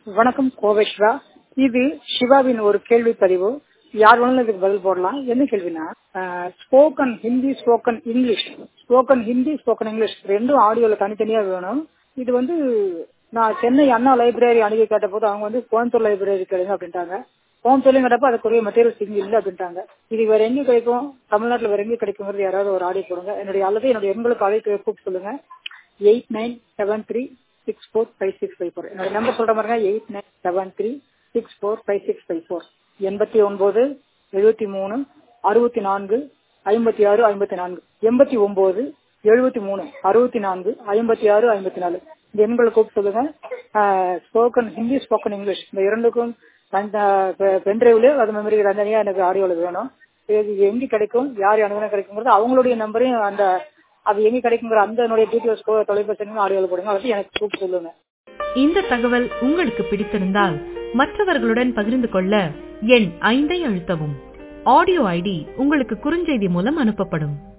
வணக்கம் கோவேஸ்வரா இது சிவாவின் ஒரு கேள்வி பதிவு யார் வேணாலும் இதுக்கு பதில் போடலாம் என்ன கேள்வினா spoken Hindi spoken English spoken Hindi spoken English ரெண்டும் ஆடியோல தனித்தனியா வேணும் இது வந்து நான் சென்னை அண்ணா லைப்ரரி அணுகி கேட்ட போது அவங்க வந்து கோயம்புத்தூர் லைப்ரரி கேளுங்க அப்படின்ட்டாங்க கோயம்புத்தூர்லயும் கேட்டப்ப அதுக்குரிய மெட்டீரியல்ஸ் இங்க இல்லை அப்படின்ட்டாங்க இது வேற எங்க கிடைக்கும் தமிழ்நாட்டுல வேற எங்க கிடைக்குங்கிறது யாராவது ஒரு ஆடியோ போடுங்க என்னுடைய அல்லது என்னுடைய எண்களுக்கு அழைக்க கூப்பிட்டு சொல்லுங்க eight nine seven three six four five six five four என்னோட நம்பர் சொல்ற மாதிரி eight nine seven three six four five six five four எண்பத்தி ஒன்பது எழுபத்தி மூணு அறுபத்தி நான்கு ஐம்பத்தி ஆறு ஐம்பத்தி நான்கு எண்பத்தி ஒன்பது எழுபத்தி மூணு அறுபத்தி நான்கு ஐம்பத்தி ஆறு ஐம்பத்தி நாலு இந்த எண்களை கூப்பிட்டு சொல்லுங்க ஸ்போக்கன் ஹிந்தி ஸ்போக்கன் இங்கிலீஷ் இந்த இரண்டுக்கும் பென்ட்ரைவ்ல அது மெமரி தனியா எனக்கு ஆடியோல வேணும் இது எங்க கிடைக்கும் யார் அனுகூலம் கிடைக்குங்கிறது அவங்களுடைய நம்பரையும் அந்த அது எங்க கிடைக்குங்கிற அந்த டீட்டெயில்ஸ் தொலைபேசி ஆடியோல போடுங்க அதை எனக்கு கூப்பிட்டு சொல்லுங்க இந்த தகவல் உங்களுக்கு பிடித்திருந்தால் மற்றவர்களுடன் பகிர்ந்து கொள்ள எண் ஐந்தை அழுத்தவும் ஆடியோ ஐடி உங்களுக்கு குறுஞ்செய்தி மூலம் அனுப்பப்படும்